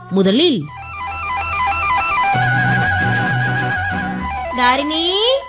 முதலில் தாரிணி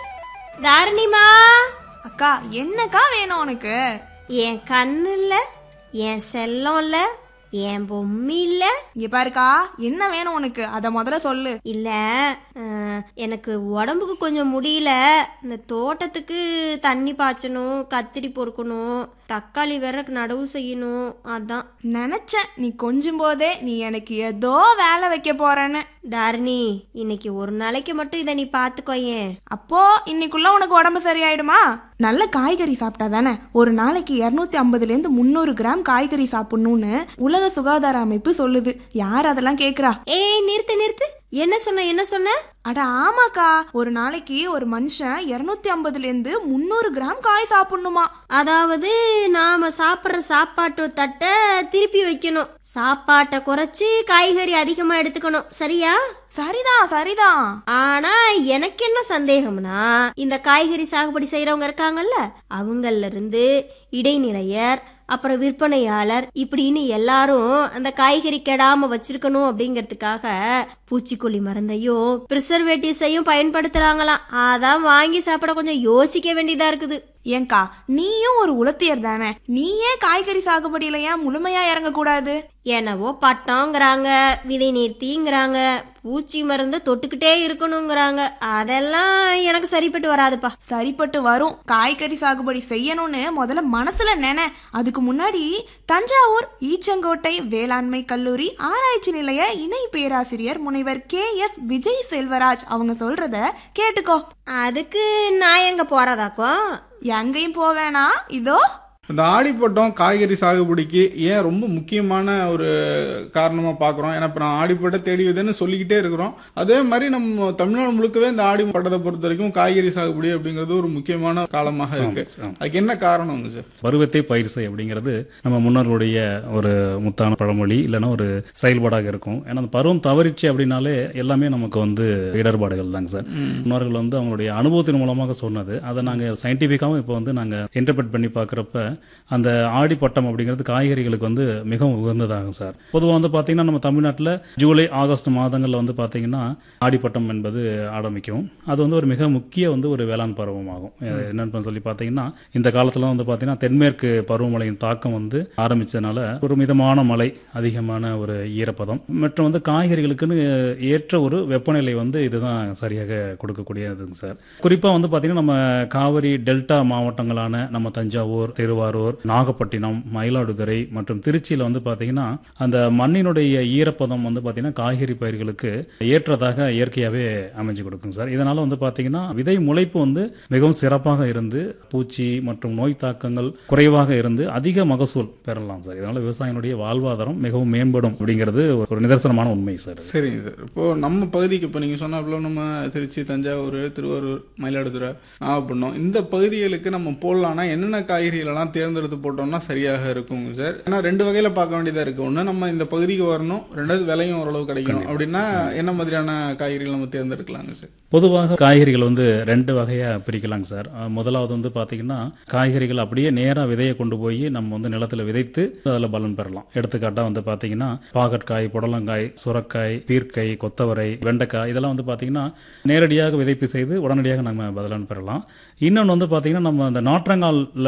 தாரிணிமா அக்கா என்னக்கா வேணும் உனக்கு என் கண்ணு இல்ல என் செல்லம் இல்ல என் பொம்மி இல்ல இங்க பாருக்கா என்ன வேணும் உனக்கு அத முதல்ல சொல்லு இல்ல அஹ், எனக்கு உடம்புக்கு கொஞ்சம் முடியல இந்த தோட்டத்துக்கு தண்ணி பாய்ச்சணும் கத்திரி பொறுக்கணும் தக்காளி வேற நடவு செய்யணும் அதான் நினைச்சேன் நீ கொஞ்சம் போதே நீ எனக்கு ஏதோ வேலை வைக்க போறேன்னு தாரிணி இன்னைக்கு ஒரு நாளைக்கு மட்டும் இதை நீ பாத்துக்கோயேன் அப்போ இன்னைக்குள்ள உனக்கு உடம்பு சரியாயிடுமா நல்ல காய்கறி சாப்பிட்டா தானே ஒரு நாளைக்கு இரநூத்தி ஐம்பதுல இருந்து முந்நூறு கிராம் காய்கறி சாப்பிடணும்னு உலக சுகாதார அமைப்பு சொல்லுது யார் அதெல்லாம் கேக்குறா ஏய் நிறுத்து நிறுத்து என்ன சொன்ன என்ன சொன்ன அட ஆமாக்கா ஒரு நாளைக்கு ஒரு மனுஷன் இரநூத்தி ஐம்பதுல இருந்து முந்நூறு கிராம் காய் சாப்பிடணுமா அதாவது நாம சாப்பிட்ற சாப்பாட்டு தட்டை திருப்பி வைக்கணும் சாப்பாட்டை குறைச்சி காய்கறி அதிகமா எடுத்துக்கணும் சரியா சரிதான் சரிதான் ஆனா எனக்கு என்ன சந்தேகம்னா இந்த காய்கறி சாகுபடி செய்யறவங்க இருக்காங்கல்ல அவங்கள இருந்து இடைநிலையர் அப்புறம் விற்பனையாளர் இப்படின்னு எல்லாரும் அந்த காய்கறி கெடாம வச்சிருக்கணும் அப்படிங்கிறதுக்காக பூச்சிக்கொல்லி மருந்தையும் ப்ரிசர்வேட்டிவ்ஸையும் பயன்படுத்துறாங்களாம் அதான் வாங்கி சாப்பிட கொஞ்சம் யோசிக்க வேண்டியதா இருக்குது ஏங்கா நீயும் ஒரு உலத்தியர் தானே நீயே காய்கறி சாகுபடியில ஏன் முழுமையா இறங்க கூடாது என்னவோ பட்டங்கிறாங்க விதை நீர்த்திங்கிறாங்க பூச்சி மருந்து தொட்டுக்கிட்டே இருக்கணுங்கிறாங்க அதெல்லாம் எனக்கு சரிப்பட்டு வராதுப்பா சரிப்பட்டு வரும் காய்கறி சாகுபடி செய்யணும்னு முதல்ல மனசுல நினை அதுக்கு முன்னாடி தஞ்சாவூர் ஈச்சங்கோட்டை வேளாண்மை கல்லூரி ஆராய்ச்சி நிலைய இணை பேராசிரியர் முனைவர் கே எஸ் விஜய் செல்வராஜ் அவங்க சொல்றத கேட்டுக்கோ அதுக்கு நான் எங்க போறதாக்கும் எங்கேயும் போவேனா இதோ இந்த ஆடிப்பட்டம் காய்கறி சாகுபடிக்கு ஏன் ரொம்ப முக்கியமான ஒரு காரணமாக பார்க்குறோம் ஏன்னா இப்போ நான் ஆடிப்பட்டம் தேடி விதைன்னு சொல்லிக்கிட்டே இருக்கிறோம் அதே மாதிரி நம்ம தமிழ்நாடு முழுக்கவே இந்த ஆடி பட்டத்தை பொறுத்த வரைக்கும் காய்கறி சாகுபடி அப்படிங்கிறது ஒரு முக்கியமான காலமாக இருக்கு ஆமா. அதுக்கு என்ன காரணங்க சார் பருவத்தை பயிர் செய் அப்படிங்கிறது நம்ம முன்னோர்களுடைய ஒரு முத்தான பழமொழி இல்லைன்னா ஒரு செயல்பாடாக இருக்கும் ஏன்னா அந்த பருவம் தவறிச்சு அப்படின்னாலே எல்லாமே நமக்கு வந்து இடர்பாடுகள் தாங்க சார் முன்னோர்கள் வந்து அவங்களுடைய அனுபவத்தின் மூலமாக சொன்னது அதை நாங்கள் சயின்டிஃபிக்காகவும் இப்போ வந்து நாங்கள் இன்டர்பிரட் பண்ணி பார்க்குறப்ப அந்த ஆடிப்பட்டம் அப்படிங்கிறது காய்கறிகளுக்கு வந்து மிகவும் உகந்ததாகும் சார் பொதுவாக வந்து பார்த்தீங்கன்னா நம்ம தமிழ்நாட்டில் ஜூலை ஆகஸ்ட் மாதங்களில் வந்து பார்த்தீங்கன்னா ஆடிப்பட்டம் என்பது ஆரம்பிக்கும் அது வந்து ஒரு மிக முக்கிய வந்து ஒரு வேளாண் பருவமாகும் அது என்னன்னு சொல்லி பார்த்தீங்கன்னா இந்த காலத்துல வந்து பார்த்தீங்கன்னா தென்மேற்கு பருவமழையின் தாக்கம் வந்து ஆரம்பிச்சதுனால ஒரு மிதமான மழை அதிகமான ஒரு ஈரப்பதம் மற்றும் வந்து காய்கறிகளுக்குன்னு ஏற்ற ஒரு வெப்பநிலை வந்து இதுதான் சரியாக கொடுக்கக்கூடியதுங்க சார் குறிப்பாக வந்து பார்த்தீங்கன்னா நம்ம காவிரி டெல்டா மாவட்டங்களான நம்ம தஞ்சாவூர் திருவாரூர் நாகப்பட்டினம் மயிலாடுதுறை மற்றும் திருச்சியில் வந்து பார்த்தீங்கன்னா அந்த மண்ணினுடைய ஈரப்பதம் வந்து பார்த்தீங்கன்னா காய்கறி பயிர்களுக்கு ஏற்றதாக இயற்கையாகவே அமைஞ்சு கொடுக்கும் சார் இதனால வந்து பார்த்தீங்கன்னா விதை முளைப்பு வந்து மிகவும் சிறப்பாக இருந்து பூச்சி மற்றும் நோய் தாக்கங்கள் குறைவாக இருந்து அதிக மகசூல் பெறலாம் சார் இதனால விவசாயினுடைய வாழ்வாதாரம் மிகவும் மேம்படும் அப்படிங்கிறது ஒரு நிதர்சனமான உண்மை சார் இது. சரிங்க சார் இப்போ நம்ம பகுதிக்கு இப்போ நீங்கள் சொன்னாப்புல நம்ம திருச்சி தஞ்சாவூர் திருவாரூர் மயிலாடுதுறை நாகப்பட்டினம் இந்த பகுதிகளுக்கு நம்ம போடலாம்னா என்னென்ன காய்கறிகளெல்லாம் தேர்ந்தெடுத்து போட்டோம்னா சரியாக இருக்குங்க சார் ஏன்னா ரெண்டு வகையில் பார்க்க வேண்டியதாக இருக்குது ஒன்று நம்ம இந்த பகுதிக்கு வரணும் ரெண்டாவது விலையும் ஓரளவு கிடைக்கணும் அப்படின்னா என்ன மாதிரியான காய்கறிகள் நம்ம தேர்ந்தெடுக்கலாங்க சார் பொதுவாக காய்கறிகள் வந்து ரெண்டு வகையாக பிரிக்கலாங்க சார் அஹ் முதலாவது வந்து பார்த்தீங்கன்னா காய்கறிகள் அப்படியே நேராக விதையை கொண்டு போய் நம்ம வந்து நிலத்தில் விதைத்து அதில் பலன் பெறலாம் எடுத்துக்காட்டாக வந்து பார்த்தீங்கன்னா பாகற்காய் புடலங்காய் சுரக்காய் பீர்க்காய் கொத்தவரை வெண்டைக்காய் இதெல்லாம் வந்து பார்த்தீங்கன்னா நேரடியாக விதைப்பு செய்து உடனடியாக நம்ம பலன் பெறலாம் இன்னொன்று வந்து பார்த்தீங்கன்னா நம்ம அந்த நாற்றங்கால்